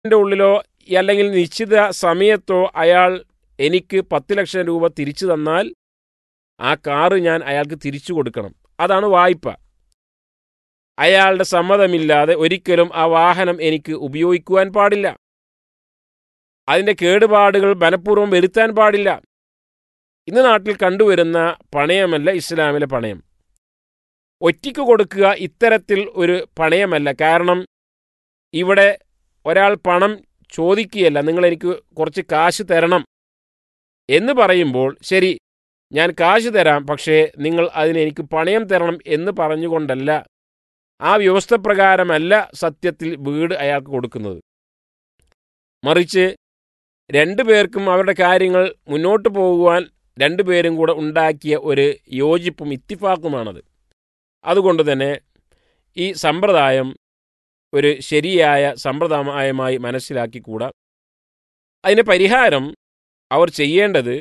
ൻ്റെ ഉള്ളിലോ അല്ലെങ്കിൽ നിശ്ചിത സമയത്തോ അയാൾ എനിക്ക് പത്ത് ലക്ഷം രൂപ തിരിച്ചു തന്നാൽ ആ കാറ് ഞാൻ അയാൾക്ക് തിരിച്ചു കൊടുക്കണം അതാണ് വായ്പ അയാളുടെ സമ്മതമില്ലാതെ ഒരിക്കലും ആ വാഹനം എനിക്ക് ഉപയോഗിക്കുവാൻ പാടില്ല അതിൻ്റെ കേടുപാടുകൾ മനഃപൂർവ്വം വരുത്താൻ പാടില്ല ഇന്ന് നാട്ടിൽ കണ്ടുവരുന്ന പണയമല്ല ഇസ്ലാമിലെ പണയം ഒറ്റയ്ക്ക് കൊടുക്കുക ഇത്തരത്തിൽ ഒരു പണയമല്ല കാരണം ഇവിടെ ഒരാൾ പണം ചോദിക്കുകയല്ല നിങ്ങൾ എനിക്ക് കുറച്ച് കാശ് തരണം എന്ന് പറയുമ്പോൾ ശരി ഞാൻ കാശ് തരാം പക്ഷേ നിങ്ങൾ അതിന് എനിക്ക് പണയം തരണം എന്ന് പറഞ്ഞുകൊണ്ടല്ല ആ വ്യവസ്ഥ പ്രകാരമല്ല സത്യത്തിൽ വീട് അയാൾക്ക് കൊടുക്കുന്നത് മറിച്ച് രണ്ടു പേർക്കും അവരുടെ കാര്യങ്ങൾ മുന്നോട്ട് പോകുവാൻ രണ്ടുപേരും കൂടെ ഉണ്ടാക്കിയ ഒരു യോജിപ്പും ഇത്തിഫാക്കുമാണത് അതുകൊണ്ട് തന്നെ ഈ സമ്പ്രദായം ഒരു ശരിയായ സമ്പ്രദായമായി മനസ്സിലാക്കിക്കൂടാ അതിന് പരിഹാരം അവർ ചെയ്യേണ്ടത്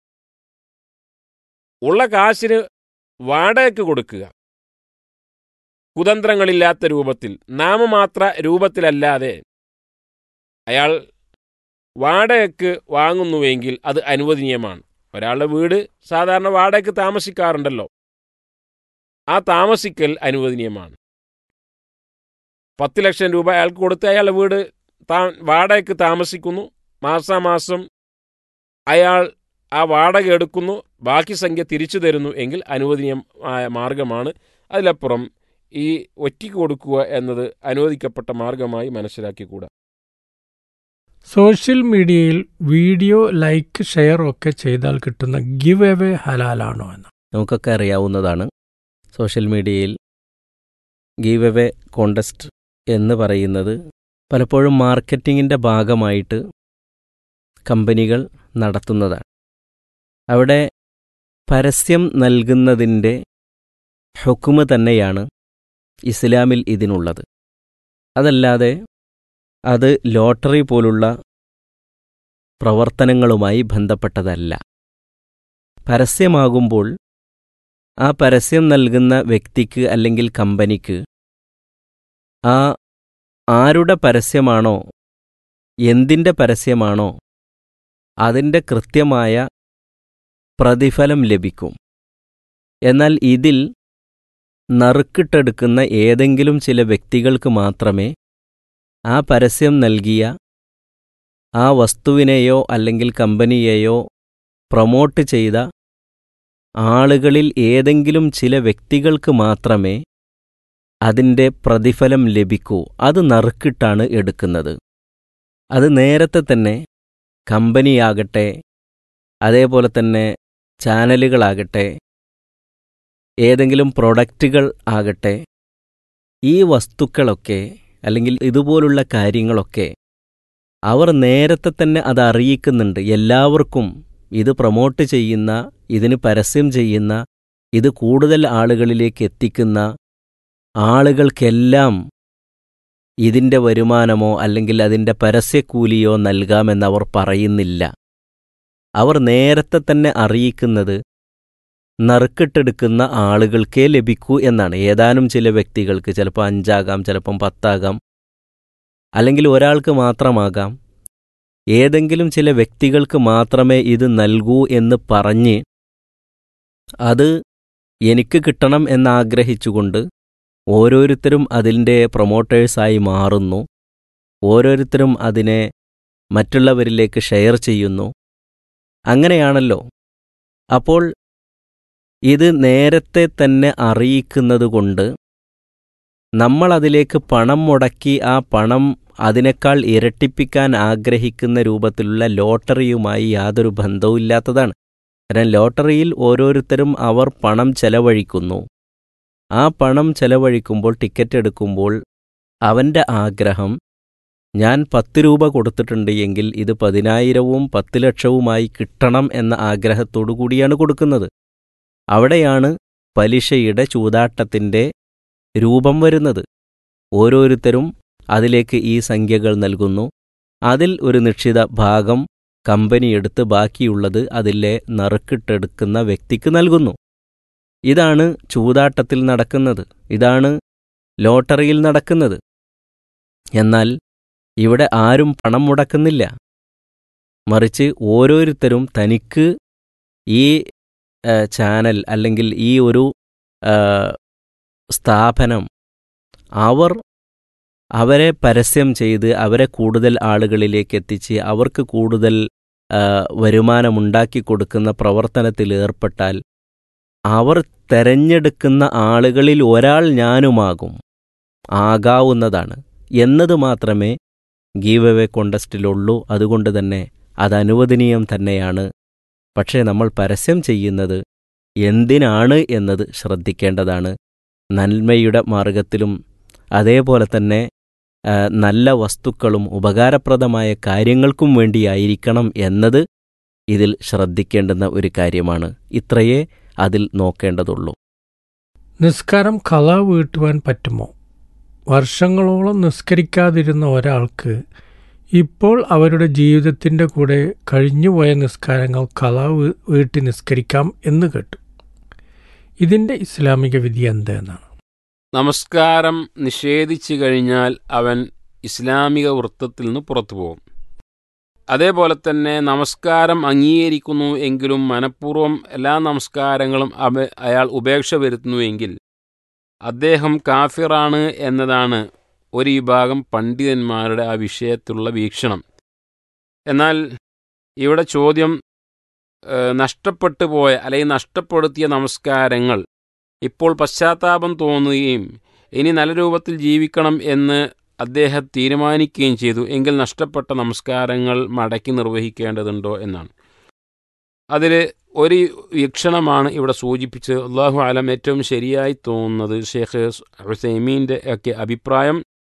ഉള്ള കാശിന് വാടകയ്ക്ക് കൊടുക്കുക കുതന്ത്രങ്ങളില്ലാത്ത രൂപത്തിൽ നാമമാത്ര രൂപത്തിലല്ലാതെ അയാൾ വാടകയ്ക്ക് വാങ്ങുന്നുവെങ്കിൽ അത് അനുവദനീയമാണ് ഒരാളുടെ വീട് സാധാരണ വാടകയ്ക്ക് താമസിക്കാറുണ്ടല്ലോ ആ താമസിക്കൽ അനുവദനീയമാണ് പത്ത് ലക്ഷം രൂപ അയാൾക്ക് കൊടുത്ത് അയാളുടെ വീട് താ വാടകയ്ക്ക് താമസിക്കുന്നു മാസാമാസം അയാൾ ആ വാടക എടുക്കുന്നു ബാക്കി സംഖ്യ തിരിച്ചു തരുന്നു എങ്കിൽ അനുവദനീയമായ മാർഗമാണ് അതിലപ്പുറം ഈ ഒറ്റയ്ക്ക് കൊടുക്കുക എന്നത് അനുവദിക്കപ്പെട്ട മാർഗമായി മനസ്സിലാക്കിക്കൂടാ സോഷ്യൽ മീഡിയയിൽ വീഡിയോ ലൈക്ക് ഷെയർ ഒക്കെ ചെയ്താൽ കിട്ടുന്ന ഗിവ് എവേ ഹലാലാണോ എന്ന് നമുക്കൊക്കെ അറിയാവുന്നതാണ് സോഷ്യൽ മീഡിയയിൽ ഗീവ് എവേ കോണ്ടസ്റ്റ് എന്ന് പറയുന്നത് പലപ്പോഴും മാർക്കറ്റിങ്ങിൻ്റെ ഭാഗമായിട്ട് കമ്പനികൾ നടത്തുന്നതാണ് അവിടെ പരസ്യം നൽകുന്നതിൻ്റെ ഹുക്കുമ് തന്നെയാണ് ഇസ്ലാമിൽ ഇതിനുള്ളത് അതല്ലാതെ അത് ലോട്ടറി പോലുള്ള പ്രവർത്തനങ്ങളുമായി ബന്ധപ്പെട്ടതല്ല പരസ്യമാകുമ്പോൾ ആ പരസ്യം നൽകുന്ന വ്യക്തിക്ക് അല്ലെങ്കിൽ കമ്പനിക്ക് ആ ആരുടെ പരസ്യമാണോ എന്തിൻ്റെ പരസ്യമാണോ അതിൻ്റെ കൃത്യമായ പ്രതിഫലം ലഭിക്കും എന്നാൽ ഇതിൽ നറുക്കിട്ടെടുക്കുന്ന ഏതെങ്കിലും ചില വ്യക്തികൾക്ക് മാത്രമേ ആ പരസ്യം നൽകിയ ആ വസ്തുവിനെയോ അല്ലെങ്കിൽ കമ്പനിയെയോ പ്രൊമോട്ട് ചെയ്ത ആളുകളിൽ ഏതെങ്കിലും ചില വ്യക്തികൾക്ക് മാത്രമേ അതിൻ്റെ പ്രതിഫലം ലഭിക്കൂ അത് നറുക്കിട്ടാണ് എടുക്കുന്നത് അത് നേരത്തെ തന്നെ കമ്പനിയാകട്ടെ അതേപോലെ തന്നെ ചാനലുകളാകട്ടെ ഏതെങ്കിലും പ്രൊഡക്റ്റുകൾ ആകട്ടെ ഈ വസ്തുക്കളൊക്കെ അല്ലെങ്കിൽ ഇതുപോലുള്ള കാര്യങ്ങളൊക്കെ അവർ നേരത്തെ തന്നെ അത് അറിയിക്കുന്നുണ്ട് എല്ലാവർക്കും ഇത് പ്രൊമോട്ട് ചെയ്യുന്ന ഇതിന് പരസ്യം ചെയ്യുന്ന ഇത് കൂടുതൽ ആളുകളിലേക്ക് എത്തിക്കുന്ന ആളുകൾക്കെല്ലാം ഇതിൻ്റെ വരുമാനമോ അല്ലെങ്കിൽ അതിൻ്റെ പരസ്യക്കൂലിയോ നൽകാമെന്ന് അവർ പറയുന്നില്ല അവർ നേരത്തെ തന്നെ അറിയിക്കുന്നത് നറുക്കിട്ടെടുക്കുന്ന ആളുകൾക്കേ ലഭിക്കൂ എന്നാണ് ഏതാനും ചില വ്യക്തികൾക്ക് ചിലപ്പോൾ അഞ്ചാകാം ചിലപ്പം പത്താകാം അല്ലെങ്കിൽ ഒരാൾക്ക് മാത്രമാകാം ഏതെങ്കിലും ചില വ്യക്തികൾക്ക് മാത്രമേ ഇത് നൽകൂ എന്ന് പറഞ്ഞ് അത് എനിക്ക് കിട്ടണം എന്നാഗ്രഹിച്ചുകൊണ്ട് ഓരോരുത്തരും അതിൻ്റെ പ്രൊമോട്ടേഴ്സായി മാറുന്നു ഓരോരുത്തരും അതിനെ മറ്റുള്ളവരിലേക്ക് ഷെയർ ചെയ്യുന്നു അങ്ങനെയാണല്ലോ അപ്പോൾ ഇത് നേരത്തെ തന്നെ അറിയിക്കുന്നതുകൊണ്ട് നമ്മളതിലേക്ക് പണം മുടക്കി ആ പണം അതിനേക്കാൾ ഇരട്ടിപ്പിക്കാൻ ആഗ്രഹിക്കുന്ന രൂപത്തിലുള്ള ലോട്ടറിയുമായി യാതൊരു ബന്ധവുമില്ലാത്തതാണ് കാരണം ലോട്ടറിയിൽ ഓരോരുത്തരും അവർ പണം ചെലവഴിക്കുന്നു ആ പണം ചെലവഴിക്കുമ്പോൾ ടിക്കറ്റ് എടുക്കുമ്പോൾ അവൻ്റെ ആഗ്രഹം ഞാൻ പത്ത് രൂപ കൊടുത്തിട്ടുണ്ട് എങ്കിൽ ഇത് പതിനായിരവും പത്ത് ലക്ഷവുമായി കിട്ടണം എന്ന ആഗ്രഹത്തോടു കൂടിയാണ് കൊടുക്കുന്നത് അവിടെയാണ് പലിശയുടെ ചൂതാട്ടത്തിൻ്റെ രൂപം വരുന്നത് ഓരോരുത്തരും അതിലേക്ക് ഈ സംഖ്യകൾ നൽകുന്നു അതിൽ ഒരു നിശ്ചിത ഭാഗം കമ്പനി എടുത്ത് ബാക്കിയുള്ളത് അതിലെ നറുക്കിട്ടെടുക്കുന്ന വ്യക്തിക്ക് നൽകുന്നു ഇതാണ് ചൂതാട്ടത്തിൽ നടക്കുന്നത് ഇതാണ് ലോട്ടറിയിൽ നടക്കുന്നത് എന്നാൽ ഇവിടെ ആരും പണം മുടക്കുന്നില്ല മറിച്ച് ഓരോരുത്തരും തനിക്ക് ഈ ആ, ചാനൽ അല്ലെങ്കിൽ ഈ ഒരു ആ, സ്ഥാപനം അവർ അവരെ പരസ്യം ചെയ്ത് അവരെ കൂടുതൽ ആളുകളിലേക്ക് എത്തിച്ച് അവർക്ക് കൂടുതൽ ആ, വരുമാനമുണ്ടാക്കി കൊടുക്കുന്ന പ്രവർത്തനത്തിൽ ഏർപ്പെട്ടാൽ അവർ തെരഞ്ഞെടുക്കുന്ന ആളുകളിൽ ഒരാൾ ഞാനുമാകും ആകാവുന്നതാണ് എന്നത് മാത്രമേ ഗീവ് അവേ കോണ്ടസ്റ്റിലുള്ളൂ അതുകൊണ്ട് തന്നെ അത് അനുവദനീയം തന്നെയാണ് പക്ഷേ നമ്മൾ പരസ്യം ചെയ്യുന്നത് എന്തിനാണ് എന്നത് ശ്രദ്ധിക്കേണ്ടതാണ് നന്മയുടെ മാർഗത്തിലും അതേപോലെ തന്നെ ആ, നല്ല വസ്തുക്കളും ഉപകാരപ്രദമായ കാര്യങ്ങൾക്കും വേണ്ടിയായിരിക്കണം എന്നത് ഇതിൽ ശ്രദ്ധിക്കേണ്ടുന്ന ഒരു കാര്യമാണ് ഇത്രയേ അതിൽ നോക്കേണ്ടതുള്ളൂ നിസ്കാരം കല വീട്ടുവാൻ പറ്റുമോ വർഷങ്ങളോളം നിസ്കരിക്കാതിരുന്ന ഒരാൾക്ക് ഇപ്പോൾ അവരുടെ ജീവിതത്തിൻ്റെ കൂടെ കഴിഞ്ഞുപോയ നിസ്കാരങ്ങൾ കല വീ- വീട്ടി നിസ്കരിക്കാം എന്ന് കേട്ടു ഇതിൻ്റെ ഇസ്ലാമിക വിധി എന്തെന്നാണ് നമസ്കാരം നിഷേധിച്ചു കഴിഞ്ഞാൽ അവൻ ഇസ്ലാമിക വൃത്തത്തിൽ നിന്ന് പുറത്തു പോകും അതേപോലെ തന്നെ നമസ്കാരം അംഗീകരിക്കുന്നു എങ്കിലും മനഃപൂർവ്വം എല്ലാ നമസ്കാരങ്ങളും അവ അയാൾ ഉപേക്ഷ വരുത്തുന്നുവെങ്കിൽ അദ്ദേഹം കാഫിറാണ് എന്നതാണ് ഒരു വിഭാഗം പണ്ഡിതന്മാരുടെ ആ വിഷയത്തിലുള്ള വീക്ഷണം എന്നാൽ ഇവിടെ ചോദ്യം ഏഹ്, നഷ്ടപ്പെട്ടു പോയ അല്ലെങ്കിൽ നഷ്ടപ്പെടുത്തിയ നമസ്കാരങ്ങൾ ഇപ്പോൾ പശ്ചാത്താപം തോന്നുകയും ഇനി നല്ല രൂപത്തിൽ ജീവിക്കണം എന്ന് അദ്ദേഹം തീരുമാനിക്കുകയും ചെയ്തു എങ്കിൽ നഷ്ടപ്പെട്ട നമസ്കാരങ്ങൾ മടക്കി നിർവഹിക്കേണ്ടതുണ്ടോ എന്നാണ് അതിൽ ഒരു വീക്ഷണമാണ് ഇവിടെ സൂചിപ്പിച്ചത് അള്ളാഹു ആലം ഏറ്റവും ശരിയായി തോന്നുന്നത് ഷേഖ് ഹുസൈമീൻ്റെ ഒക്കെ അഭിപ്രായം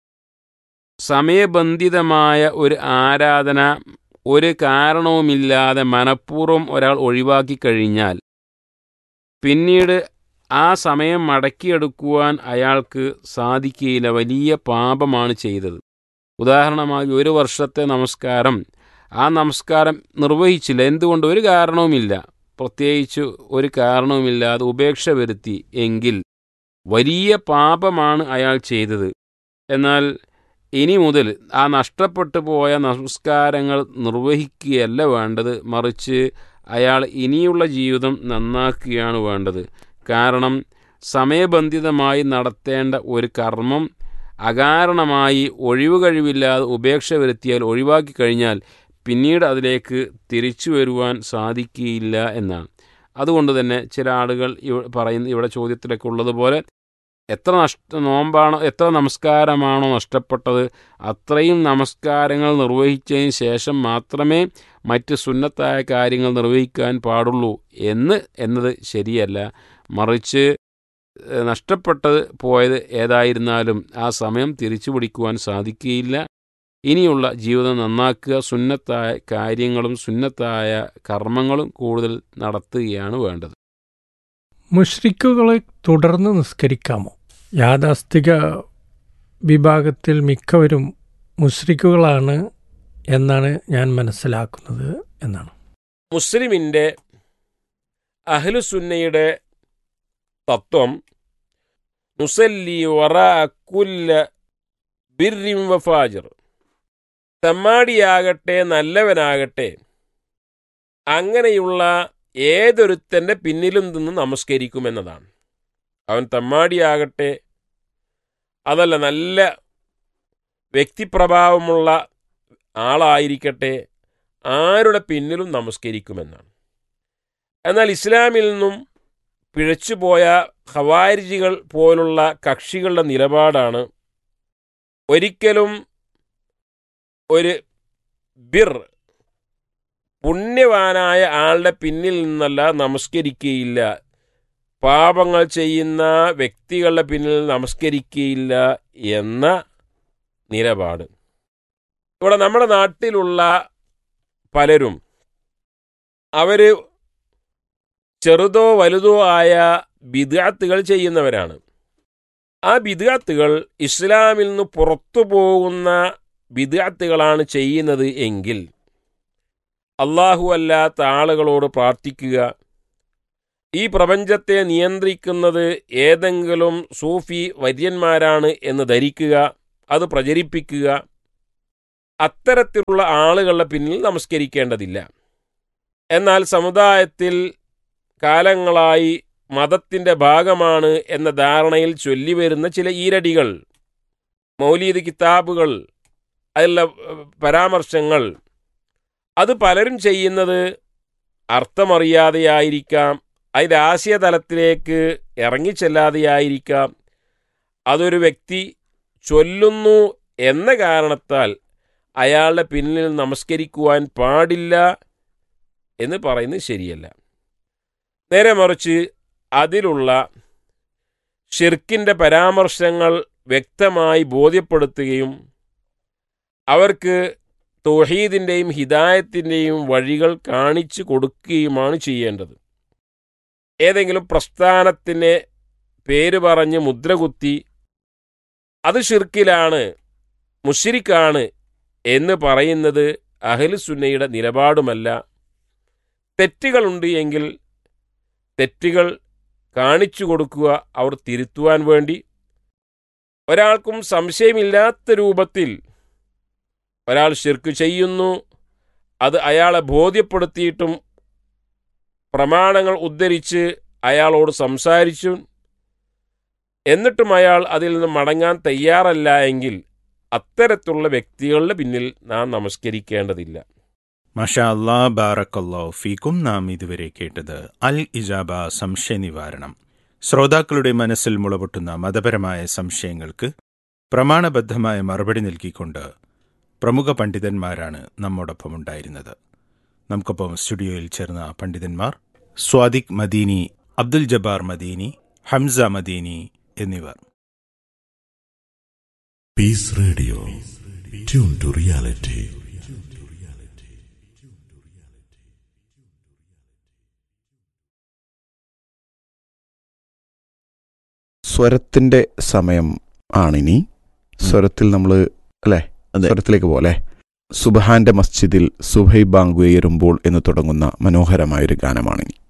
സമയബന്ധിതമായ ഒരു ആരാധന ഒരു കാരണവുമില്ലാതെ മനഃപൂർവ്വം ഒരാൾ ഒഴിവാക്കി കഴിഞ്ഞാൽ പിന്നീട് ആ സമയം മടക്കിയെടുക്കുവാൻ അയാൾക്ക് സാധിക്കുകയില്ല വലിയ പാപമാണ് ചെയ്തത് ഉദാഹരണമായി ഒരു വർഷത്തെ നമസ്കാരം ആ നമസ്കാരം നിർവഹിച്ചില്ല എന്തുകൊണ്ട് ഒരു കാരണവുമില്ല പ്രത്യേകിച്ച് ഒരു കാരണവുമില്ലാതെ ഉപേക്ഷ വരുത്തി എങ്കിൽ വലിയ പാപമാണ് അയാൾ ചെയ്തത് എന്നാൽ ഇനി മുതൽ ആ നഷ്ടപ്പെട്ടു പോയ നമസ്കാരങ്ങൾ നിർവഹിക്കുകയല്ല വേണ്ടത് മറിച്ച് അയാൾ ഇനിയുള്ള ജീവിതം നന്നാക്കുകയാണ് വേണ്ടത് കാരണം സമയബന്ധിതമായി നടത്തേണ്ട ഒരു കർമ്മം അകാരണമായി ഒഴിവ് കഴിവില്ലാതെ ഉപേക്ഷ വരുത്തിയാൽ ഒഴിവാക്കി കഴിഞ്ഞാൽ പിന്നീട് അതിലേക്ക് തിരിച്ചു വരുവാൻ സാധിക്കുകയില്ല എന്നാണ് അതുകൊണ്ട് തന്നെ ചില ആളുകൾ ഇവ പറയുന്ന ഇവിടെ ചോദ്യത്തിലൊക്കെ ഉള്ളതുപോലെ എത്ര നഷ്ട നോമ്പാണോ എത്ര നമസ്കാരമാണോ നഷ്ടപ്പെട്ടത് അത്രയും നമസ്കാരങ്ങൾ നിർവഹിച്ചതിന് ശേഷം മാത്രമേ മറ്റ് സുന്നത്തായ കാര്യങ്ങൾ നിർവഹിക്കാൻ പാടുള്ളൂ എന്ന് എന്നത് ശരിയല്ല മറിച്ച് ഏഹ്, നഷ്ടപ്പെട്ടത് പോയത് ഏതായിരുന്നാലും ആ സമയം തിരിച്ചു പിടിക്കുവാൻ സാധിക്കുകയില്ല ഇനിയുള്ള ജീവിതം നന്നാക്കുക സുന്നത്തായ കാര്യങ്ങളും സുന്നത്തായ കർമ്മങ്ങളും കൂടുതൽ നടത്തുകയാണ് വേണ്ടത് മുഷ്രിക്കുകളെ തുടർന്ന് നിസ്കരിക്കാമോ യാഥാസ്ഥിക വിഭാഗത്തിൽ മിക്കവരും മുഷ്രിക്കുകളാണ് എന്നാണ് ഞാൻ മനസ്സിലാക്കുന്നത് എന്നാണ് മുസ്ലിമിൻ്റെ അഹ്ലുസുന്നയുടെ തത്വം നുസല്ലി വറ കുല്ല ബിർരിം വഫാജിർ തെമ്മാടിയാകട്ടെ നല്ലവനാകട്ടെ അങ്ങനെയുള്ള ഏതൊരുത്തൻ്റെ പിന്നിലും നിന്ന് നമസ്കരിക്കുമെന്നതാണ് അവൻ തെമ്മാടിയാകട്ടെ അതല്ല നല്ല വ്യക്തിപ്രഭാവമുള്ള ആളായിരിക്കട്ടെ ആരുടെ പിന്നിലും നമസ്കരിക്കുമെന്നാണ് എന്നാൽ ഇസ്ലാമിൽ നിന്നും പിഴച്ചുപോയ ഖവാരിജികൾ പോലുള്ള കക്ഷികളുടെ നിലപാടാണ് ഒരിക്കലും ഒരു ബിർ പുണ്യവാനായ ആളുടെ പിന്നിൽ നിന്നല്ല നമസ്കരിക്കുകയില്ല പാപങ്ങൾ ചെയ്യുന്ന വ്യക്തികളുടെ പിന്നിൽ നമസ്കരിക്കുകയില്ല എന്ന നിലപാട് ഇവിടെ നമ്മുടെ നാട്ടിലുള്ള പലരും അവര് ചെറുതോ വലുതോ ആയ ബിദാത്തുകൾ ചെയ്യുന്നവരാണ് ആ ബിദാത്തുകൾ ഇസ്ലാമിൽ നിന്ന് പുറത്തു പോകുന്ന ബിദാത്തുകളാണ് ചെയ്യുന്നത് എങ്കിൽ അള്ളാഹു അല്ലാത്ത ആളുകളോട് പ്രാർത്ഥിക്കുക ഈ പ്രപഞ്ചത്തെ നിയന്ത്രിക്കുന്നത് ഏതെങ്കിലും സൂഫി വര്യന്മാരാണ് എന്ന് ധരിക്കുക അത് പ്രചരിപ്പിക്കുക അത്തരത്തിലുള്ള ആളുകളുടെ പിന്നിൽ നമസ്കരിക്കേണ്ടതില്ല എന്നാൽ സമുദായത്തിൽ കാലങ്ങളായി മതത്തിൻ്റെ ഭാഗമാണ് എന്ന ധാരണയിൽ ചൊല്ലിവരുന്ന ചില ഈരടികൾ മൗലീദ് കിതാബുകൾ അതിലുള്ള ഏഹ്, പരാമർശങ്ങൾ അത് പലരും ചെയ്യുന്നത് അർത്ഥമറിയാതെയായിരിക്കാം അതിൻ്റെ ആശയതലത്തിലേക്ക് ഇറങ്ങിച്ചെല്ലാതെയായിരിക്കാം അതൊരു വ്യക്തി ചൊല്ലുന്നു എന്ന കാരണത്താൽ അയാളുടെ പിന്നിൽ നമസ്കരിക്കുവാൻ പാടില്ല എന്ന് പറയുന്നത് ശരിയല്ല നേരെ മറിച്ച് അതിലുള്ള ഷിർക്കിൻ്റെ പരാമർശങ്ങൾ വ്യക്തമായി ബോധ്യപ്പെടുത്തുകയും അവർക്ക് തൗഹീദിൻ്റെയും ഹിദായത്തിൻ്റെയും വഴികൾ കാണിച്ചു കൊടുക്കുകയുമാണ് ചെയ്യേണ്ടത് ഏതെങ്കിലും പ്രസ്ഥാനത്തിന് പേര് പറഞ്ഞ് മുദ്രകുത്തി അത് ഷിർക്കിലാണ് മുഷിരിക്കാണ് എന്ന് പറയുന്നത് അഹ്ലുസുന്നയുടെ നിലപാടുമല്ല തെറ്റുകളുണ്ട് എങ്കിൽ തെറ്റുകൾ കാണിച്ചു കൊടുക്കുക അവർ തിരുത്തുവാൻ വേണ്ടി ഒരാൾക്കും സംശയമില്ലാത്ത രൂപത്തിൽ ഒരാൾ ഷിർക്ക് ചെയ്യുന്നു അത് അയാളെ ബോധ്യപ്പെടുത്തിയിട്ടും പ്രമാണങ്ങൾ ഉദ്ധരിച്ച് അയാളോട് സംസാരിച്ചു എന്നിട്ടും അയാൾ അതിൽ നിന്ന് മടങ്ങാൻ തയ്യാറല്ല എങ്കിൽ അത്തരത്തിലുള്ള വ്യക്തികളുടെ പിന്നിൽ നാം നമസ്കരിക്കേണ്ടതില്ല മഷാ അല്ലാ ബാറക്കല്ലോ ഫീക്കും നാം ഇതുവരെ കേട്ടത് അൽ ഇജാബ സംശയ നിവാരണം ശ്രോതാക്കളുടെ മനസ്സിൽ മുളപൊട്ടുന്ന മതപരമായ സംശയങ്ങൾക്ക് പ്രമാണബദ്ധമായ മറുപടി നൽകിക്കൊണ്ട് പ്രമുഖ പണ്ഡിതന്മാരാണ് നമ്മോടൊപ്പം ഉണ്ടായിരുന്നത് നമുക്കൊപ്പം സ്റ്റുഡിയോയിൽ ചേർന്ന പണ്ഡിതന്മാർ സ്വാദിഖ് മദീനി അബ്ദുൽ ജബ്ബാർ മദീനി ഹംസ മദീനി എന്നിവർ Peace Radio. Tune to reality. സ്വരത്തിന്റെ സമയം ആണിനി സ്വരത്തിൽ നമ്മൾ അല്ലേ അതെ. സ്വരത്തിലേക്ക് പോലെ സുബഹാന്റെ മസ്ജിദിൽ സുബൈ ബാങ്ക് ഉയരുമ്പോൾ എന്ന് തുടങ്ങുന്ന മനോഹരമായൊരു ഗാനമാണിനി